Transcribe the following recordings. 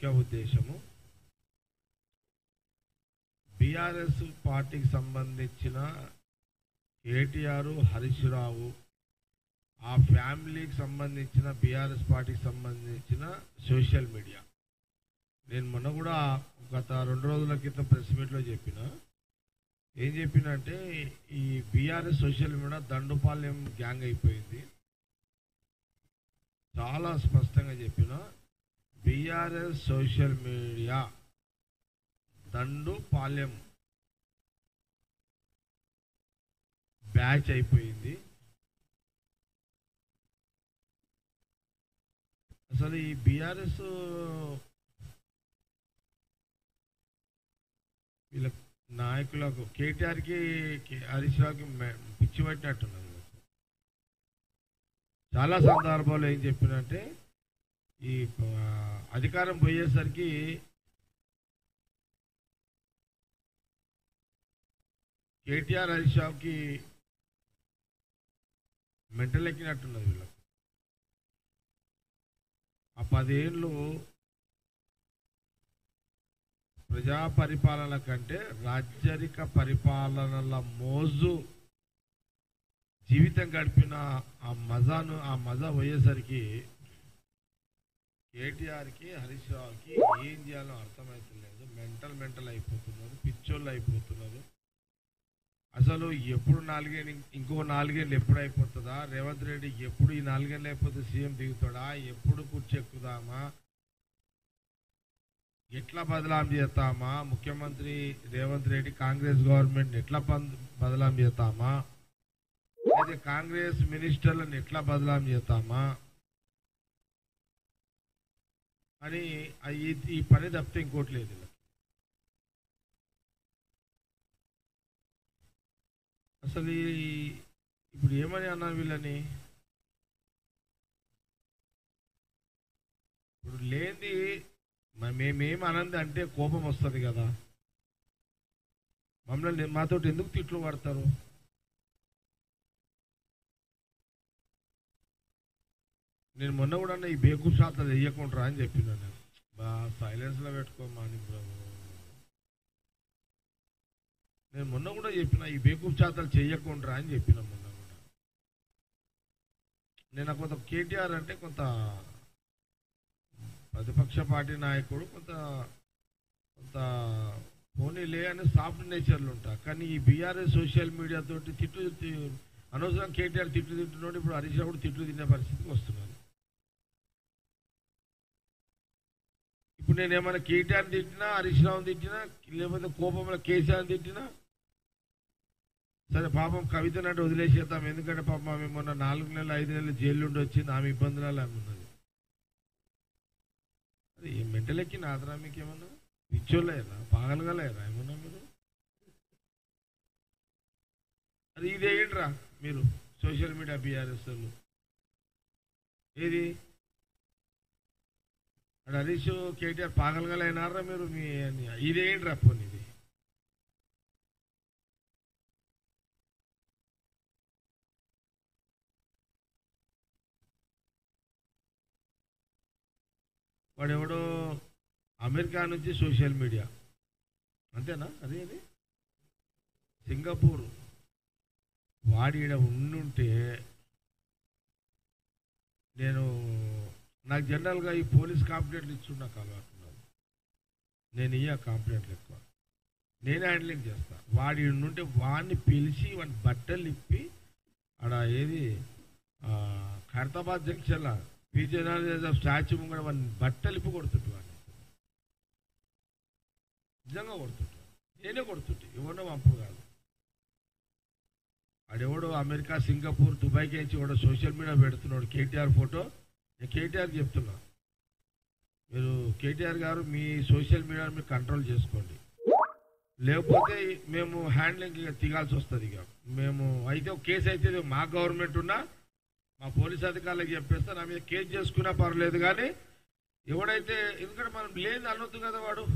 ముఖ్య ఉద్దేశము బీఆర్ఎస్ పార్టీకి సంబంధించిన కేటీఆర్ హరీష్ రావు ఆ ఫ్యామిలీకి సంబంధించిన బీఆర్ఎస్ పార్టీకి సంబంధించిన సోషల్ మీడియా నేను మొన్న కూడా గత రెండు రోజుల క్రితం ప్రెస్ మీట్లో చెప్పిన ఏం చెప్పినంటే ఈ BRS social media Dandupalem gang అయిపోయింది చాలా స్పష్టంగా చెప్పిన BRS social media Dandupalem batch అయిపోయింది అసలు ఈ బీఆర్ఎస్ వీళ్ళ నాయకులకు కేటీఆర్కి హరీష్ రావుకి మె- పిచ్చి పట్టినట్టున్నది చాలా సందర్భాల్లో ఏం చెప్పినంటే ఈ ఆ, అధికారం పోయేసరికి కేటీఆర్ హరీష్ రావుకి మెంటల్ ఎక్కినట్టున్నది వీళ్ళకి ఆ పదేళ్ళు ప్రజా పరిపాలన కంటే రాజ్యరిక పరిపాలనల మోజు జీవితం గడిపిన ఆ మజాను ఆ మజా పోయేసరికి కేటీఆర్కి హరీష్ రావుకి ఏం చేయాలో అర్థమవుతలేదు మెంటల్ మెంటల్ అయిపోతున్నారు పిచ్చోళ్ళు అయిపోతున్నారు అసలు ఎప్పుడు నాలుగేళ్ళు ఇంకో నాలుగేళ్ళు ఎప్పుడు అయిపోతుందా రేవంత్ రెడ్డి ఎప్పుడు ఈ నాలుగేళ్ళు అయిపోతే సీఎం దిగుతాడా ఎప్పుడు కూర్చెక్కుదామా ఎట్లా బదలాం చేస్తామా ముఖ్యమంత్రి రేవంత్ రెడ్డి కాంగ్రెస్ గవర్నమెంట్ ఎట్లా బం- బదలాం చేస్తామా అయితే కాంగ్రెస్ మినిస్టర్లను ఎట్లా బదలాం చేస్తామా అని ఆ ఈ- ఈ పని తప్పితే ఇంకోటి లేదు ఇలా. అసలు ఈ- ఇప్పుడు ఏమని అన్నారు వీళ్ళని ఇప్పుడు లేనిది మ- మేమేం అనంది అంటే కోపం వస్తుంది కదా మమ్మల్ని మాతోటి ఎందుకు తిట్లు పడతారు నేను మొన్న కూడా అన్న ఈ బేకు శాతాలు వేయకుండా అని చెప్పినా నేను బా సైలెన్స్లో పెట్టుకోమని ప్రభు నేను మొన్న కూడా చెప్పిన ఈ బేకూఫ్ శాతాలు చెయ్యకుండా అని చెప్పిన మొన్న కూడా నేను కొంత కేటీఆర్ అంటే కొంత ప్రతిపక్ష పార్టీ నాయకుడు కొంత కొంత పోనీలే అని సాఫ్ట్ నేచర్లు ఉంటా కానీ ఈ బీఆర్ఎస్ సోషల్ మీడియా తోటి తిట్లు తి- అనవసరం కేటీఆర్ తిట్లు తింటున్నాడు ఇప్పుడు హరీష్ రావు కూడా తిట్లు తినే పరిస్థితికి వస్తున్నారు ఇప్పుడు నేను ఏమైనా కేటీఆర్ తిట్టినా హరీష్ రావు తిట్టినా లేకపోతే కోపంలో కేసీఆర్ తిట్టినా సరే పాపం కవిత నాటి వదిలేసేద్దాం ఎందుకంటే పాపం ఆమె మొన్న నాలుగు నెలలు ఐదు నెలలు జైలు ఉండి వచ్చింది ఆమె ఇబ్బందులలో ఆమె ఉన్నది అది ఈ మెంటల్ ఎక్కి నాదరా మీకు ఏమన్నా పిచ్చోళ్ళేరా పాగలగలేరా ఏమన్నా మీరు అది ఇది ఏంట్రా మీరు సోషల్ మీడియా బీఆర్ఎస్ వాళ్ళు ఏది అక్కడ హరీష్ కేటీఆర్ పాగలగలైనారా మీరు మీ ఇదేంట్రా పోనీ ఇది వాడెవడో అమెరికా నుంచి సోషల్ మీడియా అంతేనా అదే అది సింగపూర్ వాడి ఈడ ఉండుంటే నేను నాకు జనరల్గా ఈ పోలీస్ కాంప్లైంట్లు ఇచ్చి నాకు అలవాటు ఉన్నది నేను ఇయ్య కాంప్లైంట్లు ఎక్కువ నేనే హ్యాండ్లింగ్ చేస్తా వాడి ఈడ నుండి వాడిని పిలిచి వాడిని బట్టలు ఇప్పి ఆడ ఏది ఆ, ఖైరతాబాద్ జంక్షన్లో పీజే స్టాచ్యూ ముంగడ వాడిని బట్టలు ఇప్పి కొడుతుంటు వాడిని నిజంగా కొడుతుంటు నేనే కొడుతుంటే ఎవరినో పంపు కాదు ఆడెవడో అమెరికా సింగపూర్ దుబాయ్కి నుంచి కూడా సోషల్ మీడియా పెడుతున్నాడు కేటీఆర్ ఫోటో నేను కేటీఆర్ చెప్తున్నా మీరు కేటీఆర్ గారు మీ సోషల్ మీడియాని మీరు కంట్రోల్ చేసుకోండి లేకపోతే మేము హ్యాండ్లింగ్ ఇక తిగాల్సి వస్తుంది ఇక మేము అయితే ఒక కేసు అయితే ఇది మా గవర్నమెంట్ ఉన్నా మా పోలీస్ అధికారులకు చెప్పేస్తే నా మీద కేసు చేసుకున్నా పర్లేదు కానీ ఎవడైతే ఎందుకంటే మనం లేదు అనొద్దు కదా వాడు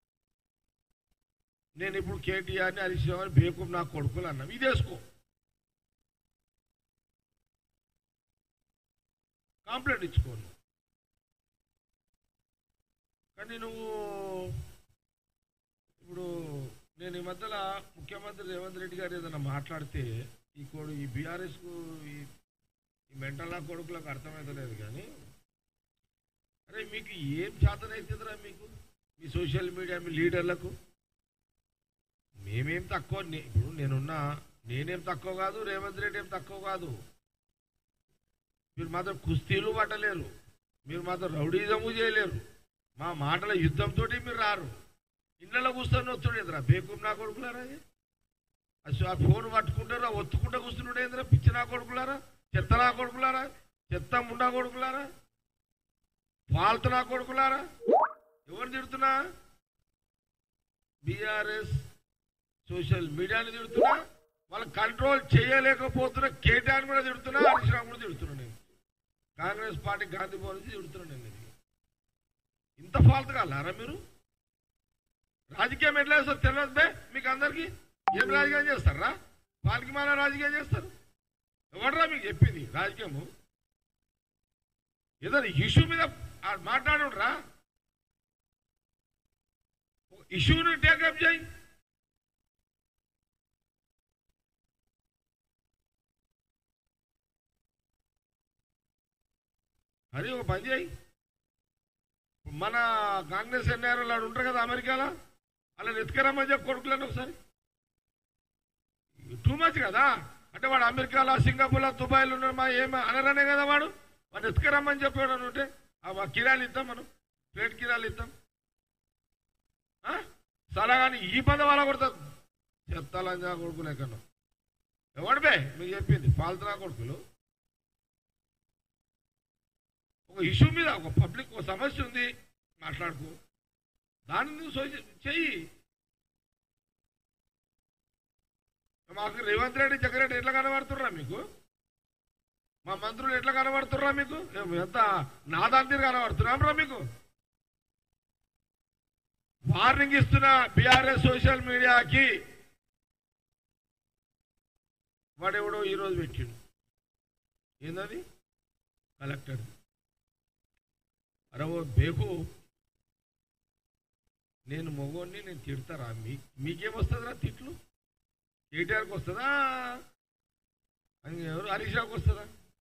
నేను ఇప్పుడు కేటీఆర్ని హరీష్ రావు అని బేకూప్ నా కొడుకులు అన్నా ఇదేసుకో కంప్లైంట్ ఇచ్చుకోను కానీ నువ్వు ఇప్పుడు నేను ఈ మధ్యలో ముఖ్యమంత్రి రేవంత్ రెడ్డి గారు ఏదైనా మాట్లాడితే ఈ కోడు ఈ బీఆర్ఎస్కు ఈ ఈ మెంటల్ నా కొడుకులకు అర్థమవుతలేదు కానీ అరే మీకు ఏం చేతనైతుందిరా మీకు మీ సోషల్ మీడియా మీ లీడర్లకు మేమేం తక్కువ నే- ఇప్పుడు నేనున్నా నేనేం తక్కువ కాదు రేవంత్ రెడ్డి ఏం తక్కువ కాదు మీరు మాత్రం కుస్తీలు పట్టలేరు మీరు మాత్రం రౌడీజము చేయలేరు మా మాటల యుద్ధంతో మీరు రారు ఇళ్ళలో కూర్చొని వస్తుండేదిరా బేకూం నా కొడుకులారా అది? అసలు ఆ ఫోన్ పట్టుకుంటారా ఒత్తుకుంటా కూర్చుండేదిరా పిచ్చి నా కొడుకులారా చెత్త నా కొడుకులారా చెత్త ముండా కొడుకులారా ఫాల్తు నా కొడుకులారా ఎవరు తిడుతున్నా బీఆర్ఎస్ సోషల్ మీడియాని తిడుతున్నా వాళ్ళు కంట్రోల్ చేయలేకపోతున్నా కేటీఆర్ కూడా తిడుతున్నా హరీష్ రావు కూడా తిడుతున్నా నేను కాంగ్రెస్ పార్టీ గాంధీ భవన్ నుంచి తిడుతున్నా నేను ఇది. ఇంత ఫాల్తు కాలారా మీరు రాజకీయం ఎట్లా చేస్తారు తెలియదు బే మీకు అందరికి ఏం రాజకీయం చేస్తారా వాళ్ళకి మన రాజకీయం చేస్తారు ఎవడరా మీకు చెప్పింది రాజకీయము ఏదైనా ఇష్యూ మీద మాట్లాడురా ఇష్యూని టేకప్ చేయి అది ఒక పని చేయి మన కాంగ్రెస్ ఎన్ఆర్ వాళ్ళు ఉంటారు కదా అమెరికాలో అలా ఎత్తుకరమ్మని చెప్పి కొడుకులను ఒకసారి టూ మచ్ కదా అంటే వాడు అమెరికాలో సింగపూర్లో దుబాయ్లో ఉన్నాడు మా ఏం అనరనే కదా వాడు వాడు ఎత్తుకరమ్మని చెప్పాడు ఉంటే ఆ మా కిరాలు ఇద్దాం మనం ప్లేట్ కిరాలు ఇద్దాం ఆ? సరే కానీ ఈ పద వాళ్ళ కొడతారు చెత్తాలంజా కొడుకులు ఎక్కడో ఎవడు బే మీకు చెప్పింది పాల్తున్నా కొడుకులు ఒక ఇష్యూ మీద ఒక పబ్లిక్ ఒక సమస్య ఉంది మాట్లాడుకో దాన్ని నువ్వు సోష- చెయ్యి మాకు రేవంత్ రెడ్డి జగరెడ్డి ఎట్లా కనబడుతుర్రా మీకు మా మంత్రులు ఎట్లా కనబడుతుర్రా మీకు ఏం ఎంత నాదాంతిరి కనబడుతున్నాం రా మీకు వార్నింగ్ ఇస్తున్న బీఆర్ఎస్ సోషల్ మీడియాకి వాడెవడో ఈరోజు పెట్టిండు ఏందది కలెక్టర్ అరే ఓ బేకు నేను మగోడిని నేను తిడతారా మీ మీకేమొస్తుందిరా తిట్లు కేటీఆర్కి వస్తుందా అని ఎవరు హరీష్ రావుకి వస్తుందా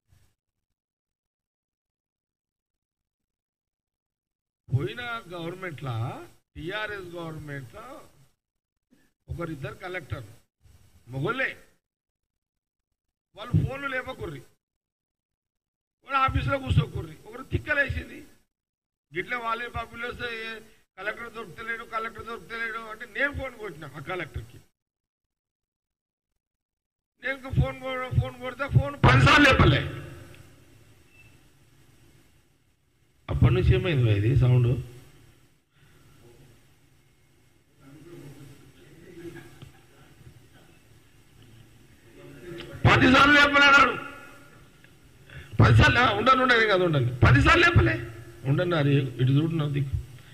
పోయిన గవర్నమెంట్లా టిఆర్ఎస్ గవర్నమెంట్లో ఒకరిద్దరు కలెక్టర్ మొగోళ్ళే వాళ్ళు ఫోన్లు లేపకుర్రి వాడు ఆఫీసులో కూర్చోకుర్రి ఒకరు తిక్కలేసింది గిట్ల వాళ్ళే పాపులు వస్తే కలెక్టర్ దొరుకుతలేడు కలెక్టర్ దొరుకుతలేడు అంటే నేను ఫోన్ కొట్టినా ఆ కలెక్టర్కి నేను ఫోన్ కొ- ఫోన్ కొడితే ఫోన్ పదిసార్లు లేపలే అప్పటి నుంచి ఏమైంది ఇది సౌండ్ పదిసార్లు లేపలేడాడు పదిసార్లు ఆ, ఉండను ఉండను కదా ఉండండి పదిసార్లు లేపలే ఉండండి అది ఇటు చూడున్నావు దిక్కు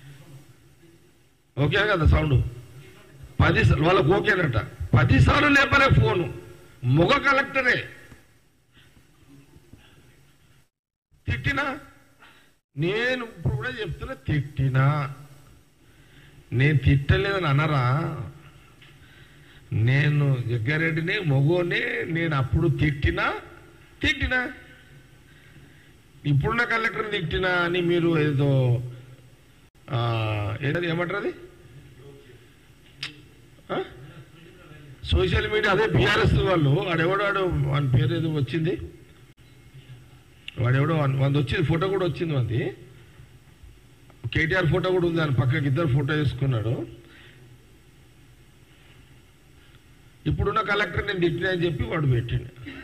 ఓకే కదా సౌండ్ పది వాళ్ళకి ఓకేనట పదిసార్లు లేపలే ఫోను మొగ కలెక్టరే తిట్టినా నేను ఇప్పుడు కూడా చెప్తున్నా తిట్టినా నేను తిట్టలేదని అనరా నేను జగ్గారెడ్డిని మొగోని నేను అప్పుడు తిట్టినా తిట్టినా ఇప్పుడున్న కలెక్టర్ తిట్టినా అని మీరు ఏదో ఆ, ఏంటది ఏమంటారు అది ఆ? సోషల్ మీడియా అదే బీఆర్ఎస్ వాళ్ళు వాడెవడాడు వాని పేరు ఏదో వచ్చింది వాడెవడో వాన్- వాంది వచ్చింది ఫోటో కూడా వచ్చింది వాంది కేటీఆర్ ఫోటో కూడా ఉంది ఆయన పక్కకి ఇద్దరు ఫోటో వేసుకున్నాడు ఇప్పుడున్న కలెక్టర్ నేను తిట్టినా అని చెప్పి వాడు పెట్టిండు